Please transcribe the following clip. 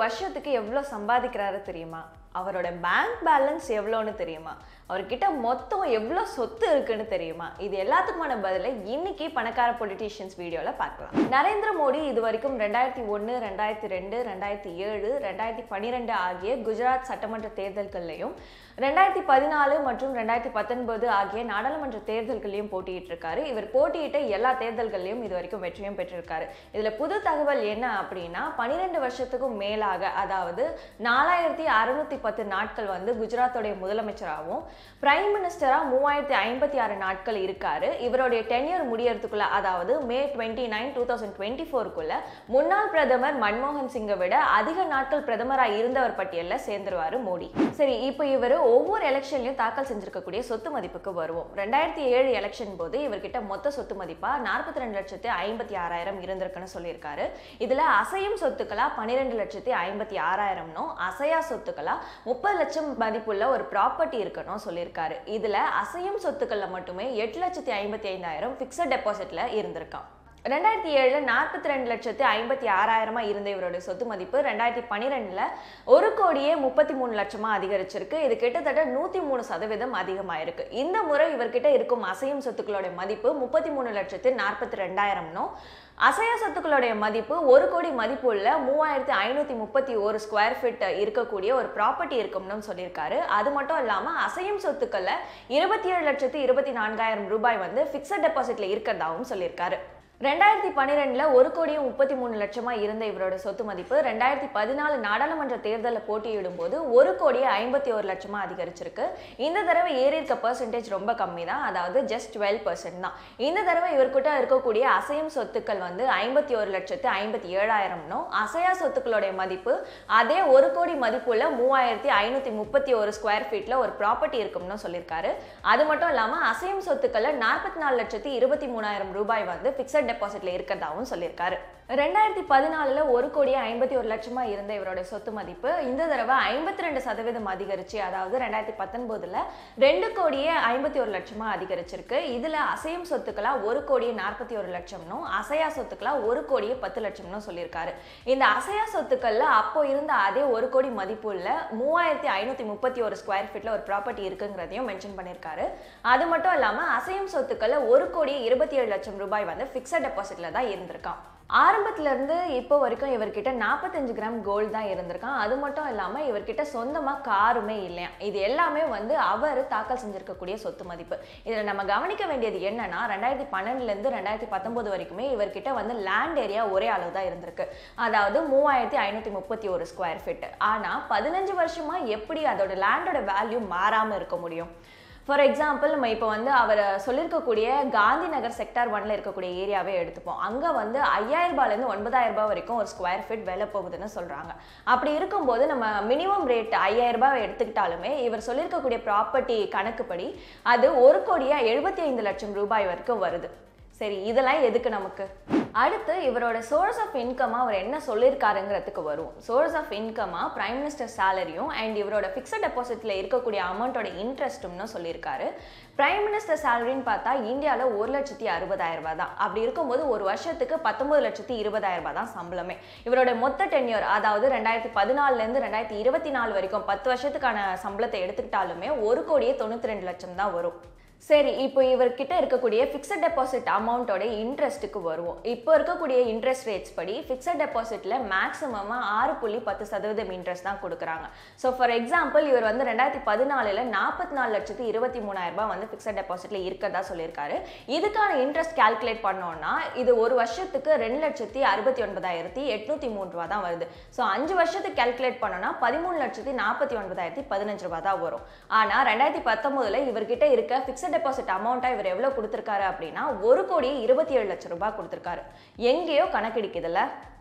வருஷத்துக்கு எவ்வளோ சம்பாதிக்கிறாரு தெரியுமா அவரோட பேங்க் பேலன்ஸ் எவ்வளோன்னு தெரியுமா அவர்கிட்ட மொத்தம் எவ்வளோ சொத்து இருக்குன்னு தெரியுமா இது எல்லாத்துக்குமான பதிலை இன்னைக்கு பணக்கார பொலிட்டீஷியன்ஸ் வீடியோவில் பார்க்கலாம் நரேந்திர மோடி இது வரைக்கும் ரெண்டாயிரத்தி ஒன்று ரெண்டாயிரத்தி ரெண்டு ரெண்டாயிரத்தி ஏழு ரெண்டாயிரத்தி பன்னிரெண்டு ஆகிய குஜராத் சட்டமன்ற தேர்தல்கள்லையும் ரெண்டாயிரத்தி பதினாலு மற்றும் ரெண்டாயிரத்தி பத்தொன்பது ஆகிய நாடாளுமன்ற தேர்தல்களையும் போட்டியிட்டு இருக்காரு இவர் போட்டியிட்ட எல்லா தேர்தல்கள்லையும் இது வரைக்கும் வெற்றியும் பெற்றிருக்காரு இதுல புது தகவல் என்ன அப்படின்னா பன்னிரெண்டு வருஷத்துக்கும் மேலாக அதாவது நாலாயிரத்தி அறுநூத்தி பத்து நாட்கள் வந்து குஜராத்தோடைய முதலமைச்சராகவும் பிரைம் மினிஸ்டரா மூவாயிரத்தி ஐம்பத்தி ஆறு நாட்கள் இருக்காரு இவருடைய டென்யூர் முடியறதுக்குள்ள அதாவது May twenty nine two thousand twenty ஃபோருக்குள்ள முன்னாள் பிரதமர் மன்மோகன் சிங்கை விட அதிக நாட்கள் பிரதமராக இருந்தவர் பட்டியலில் சேர்ந்துருவாரு மோடி சரி இப்போ இவர் ஒவ்வொரு எலெக்ஷன்லையும் தாக்கல் செஞ்சிருக்கக்கூடிய சொத்து மதிப்புக்கு வருவோம் ரெண்டாயிரத்தி ஏழு எலெக்ஷன் போது இவர்கிட்ட மொத்த சொத்து மதிப்பா நாற்பத்தி ரெண்டு லட்சத்தி ஐம்பத்தி ஆறாயிரம் இருந்திருக்குன்னு சொல்லியிருக்காரு இதுல அசையும் சொத்துக்களா பன்னிரெண்டு லட்சத்தி ஐம்பத்தி ஆறாயிரம்னும் அசையா சொத்துக்களா முப்பது லட்சம் மதிப்புள்ள ஒரு ப்ராப்பர்ட்டி இருக்கணும் சொல்லியிருக்காரு இதுல அசையும் சொத்துக்கள்ல மட்டுமே எட்டு லட்சத்தி ஐம்பத்தி ஐந்தாயிரம் ஃபிக்ஸட் டெபாசிட்ல இருந்திருக்கான் ரெண்டாயிரத்தி ஏழில் நாற்பத்தி ரெண்டு லட்சத்து ஐம்பத்தி ஆறாயிரமா இருந்த இவருடைய சொத்து மதிப்பு ரெண்டாயிரத்தி பன்னிரெண்டில் ஒரு கோடியே முப்பத்தி மூணு லட்சமா அதிகரிச்சிருக்கு இது கிட்டத்தட்ட நூற்றி மூணு சதவீதம் அதிகமாயிருக்கு இந்த முறை இவர்கிட்ட இருக்கும் அசையும் சொத்துக்களோட மதிப்பு முப்பத்தி மூணு லட்சத்து நாற்பத்தி ரெண்டாயிரம்னும் அசைய சொத்துக்களுடைய மதிப்பு ஒரு கோடி மதிப்புள்ள மூவாயிரத்தி ஐநூற்றி முப்பத்தி ஒரு ஸ்கொயர் ஃபீட் இருக்கக்கூடிய ஒரு ப்ராப்பர்ட்டி இருக்கும்னு சொல்லியிருக்காரு அது மட்டும் இல்லாமல் அசையும் சொத்துக்களில் இருபத்தி ஏழு லட்சத்து இருபத்தி நான்காயிரம் ரூபாய் வந்து ஃபிக்ஸட் டெபாசிட்ல இருக்கிறதாவும் சொல்லியிருக்காரு ரெண்டாயிரத்தி பன்னிரெண்டில் ஒரு கோடியும் முப்பத்தி மூணு லட்சமா இருந்த இவரோட சொத்து மதிப்பு ரெண்டாயிரத்தி பதினாலு நாடாளுமன்ற தேர்தலில் போட்டியிடும் போது ஒரு கோடியே ஐம்பத்தி ஒரு லட்சமா அதிகரிச்சிருக்கு இந்த தடவை ஏறி இருக்க பர்சன்டேஜ் ரொம்ப கம்மி தான் அதாவது ஜஸ்ட் டுவெல் பர்சன்ட் தான் இந்த தடவை இவர்கிட்ட இருக்கக்கூடிய அசையும் சொத்துக்கள் வந்து ஐம்பத்தி ஒரு லட்சத்து ஐம்பத்தி ஏழாயிரம்னும் அசையா சொத்துக்களுடைய மதிப்பு அதே ஒரு கோடி மதிப்புள்ள மூவாயிரத்தி ஐநூற்றி முப்பத்தி ஒரு ஸ்கொயர் ஃபீட்டில் ஒரு ப்ராப்பர்ட்டி இருக்கும்னு சொல்லியிருக்காரு அது மட்டும் இல்லாமல் அசையும் சொத்துக்களை நாற்பத்தி நாலு லட்சத்தி இருபத்தி மூணாயிரம் ரூபாய் வந்து ஃபிக்ஸட் டெபாசிட்ல இருக்கிறதாவும் சொல்லியிருக்காரு ரெண்டாயிரத்தி பதினாலுல ஒரு கோடியே ஐம்பத்தி ஒரு லட்சமா இருந்த இவரோட சொத்து மதிப்பு இந்த தடவை ஐம்பத்தி ரெண்டு சதவீதம் அதிகரிச்சு அதாவது ரெண்டாயிரத்தி பத்தொன்பதுல ரெண்டு கோடியே ஐம்பத்தி ஒரு லட்சமா அதிகரிச்சிருக்கு இதுல அசையும் சொத்துக்களா ஒரு கோடியே நாற்பத்தி ஒரு லட்சம்னும் அசையா சொத்துக்களா ஒரு கோடியே பத்து லட்சம்னு சொல்லியிருக்காரு இந்த அசையா சொத்துக்கள்ல அப்போ இருந்த அதே ஒரு கோடி மதிப்புள்ள மூவாயிரத்தி ஐநூத்தி முப்பத்தி ஒரு ஸ்கொயர் ஃபீட்ல ஒரு ப்ராப்பர்ட்டி இருக்குங்கிறதையும் மென்ஷன் பண்ணியிருக்காரு அது மட்டும் இல்லாம அசையும் சொத்துக்கள்ல ஒரு கோடியே இருபத்தி ஏழு லட்சம் ரூபாய் வந்து ஃபிக்ஸட் டெபாசிட்ல தான் இருந்திருக்கான் ஆரம்பத்துல இருந்து இப்போ வரைக்கும் இவர்கிட்ட நாற்பத்தஞ்சு கிராம் கோல்டு தான் இருந்திருக்கான் அது மட்டும் இல்லாம இவர்கிட்ட சொந்தமா காருமே இல்லையா இது எல்லாமே வந்து அவர் தாக்கல் செஞ்சிருக்கக்கூடிய சொத்து மதிப்பு இதுல நம்ம கவனிக்க வேண்டியது என்னன்னா ரெண்டாயிரத்தி பன்னெண்டுல இருந்து ரெண்டாயிரத்தி பத்தொன்பது வரைக்குமே இவர்கிட்ட வந்து லேண்ட் ஏரியா ஒரே அளவு தான் இருந்திருக்கு அதாவது மூவாயிரத்தி ஐநூத்தி முப்பத்தி ஒரு ஸ்கொயர் ஃபீட் ஆனா பதினஞ்சு வருஷமா எப்படி அதோட லேண்டோட வேல்யூ மாறாம இருக்க முடியும் ஃபார் எக்ஸாம்பிள் நம்ம இப்போ வந்து அவர் சொல்லியிருக்கக்கூடிய காந்தி நகர் செக்டார் ஒன்ல இருக்கக்கூடிய ஏரியாவே எடுத்துப்போம் அங்கே வந்து ஐயாயிரம் ரூபாயிலேருந்து ஒன்பதாயிரம் ரூபாய் வரைக்கும் ஒரு ஸ்கொயர் ஃபீட் விலை போகுதுன்னு சொல்கிறாங்க அப்படி இருக்கும்போது நம்ம மினிமம் ரேட் ஐயாயிரம் ரூபாய் எடுத்துக்கிட்டாலுமே இவர் சொல்லியிருக்கக்கூடிய ப்ராப்பர்ட்டி கணக்குப்படி அது ஒரு கோடியா எழுபத்தி ஐந்து லட்சம் ரூபாய் வரைக்கும் வருது சரி இதெல்லாம் எதுக்கு நமக்கு அடுத்து இவரோட சோர்ஸ் ஆஃப் இன்கமாக அவர் என்ன சொல்லியிருக்காருங்கிறதுக்கு வரும் சோர்ஸ் ஆஃப் இன்கமாக பிரைம் மினிஸ்டர் சேலரியும் அண்ட் இவரோட ஃபிக்ஸட் டெபாசிட்டில் இருக்கக்கூடிய அமௌண்ட்டோட இன்ட்ரெஸ்ட்டும்னு சொல்லியிருக்காரு பிரைம் மினிஸ்டர் சேலரின்னு பார்த்தா இந்தியாவில் ஒரு லட்சத்தி அறுபதாயிரம் ரூபாய் தான் அப்படி இருக்கும்போது ஒரு வருஷத்துக்கு பத்தொன்பது லட்சத்தி இருபதாயிரம் ரூபாய் தான் சம்பளமே இவரோட மொத்த டென்யூர் அதாவது ரெண்டாயிரத்தி பதினாலுலேருந்து ரெண்டாயிரத்தி இருபத்தி நாலு வரைக்கும் பத்து வருஷத்துக்கான சம்பளத்தை எடுத்துக்கிட்டாலுமே ஒரு கோடியே தொண்ணூற்றி ரெண்டு லட்சம் தான் வரும் சரி இப்போ இவர்கிட்ட இருக்கக்கூடிய ஃபிக்ஸட் டெபாசிட் அமௌண்ட்டோட இன்ட்ரெஸ்ட்டுக்கு வருவோம் இப்போ இருக்கக்கூடிய இன்ட்ரெஸ்ட் ரேட்ஸ் படி ஃபிக்ஸட் டெபாசிட்டில் மேக்ஸிமமாக ஆறு புள்ளி பத்து சதவீதம் இன்ட்ரெஸ்ட் தான் கொடுக்குறாங்க ஸோ ஃபார் எக்ஸாம்பிள் இவர் வந்து ரெண்டாயிரத்தி பதினாலில் நாற்பத்தி நாலு லட்சத்து இருபத்தி மூணாயிரம் ரூபாய் வந்து ஃபிக்ஸட் டெபாசிட்டில் இருக்கதா சொல்லியிருக்காரு இதுக்கான இன்ட்ரெஸ்ட் கால்குலேட் பண்ணோம்னா இது ஒரு வருஷத்துக்கு ரெண்டு லட்சத்தி அறுபத்தி ஒன்பதாயிரத்தி எட்நூற்றி மூணு ரூபா தான் வருது ஸோ அஞ்சு வருஷத்துக்கு கால்குலேட் பண்ணோம்னா பதிமூணு லட்சத்தி நாற்பத்தி ஒன்பதாயிரத்தி பதினஞ்சு ரூபா தான் வரும் ஆனால் ரெண்டாயிரத்தி பத்தொம்போதில் இவர்கிட்ட இருக்க ஃபிக்ஸட் ஃபிக்ஸட் டெபாசிட் அமௌண்ட்டாக இவர் எவ்வளோ கொடுத்துருக்காரு அப்படின்னா ஒரு கோடி இருபத்தி ஏழு லட்சம் ரூபாய் கொடுத்துருக்காரு எங்கேயோ கணக்கெடுக்குதுல்ல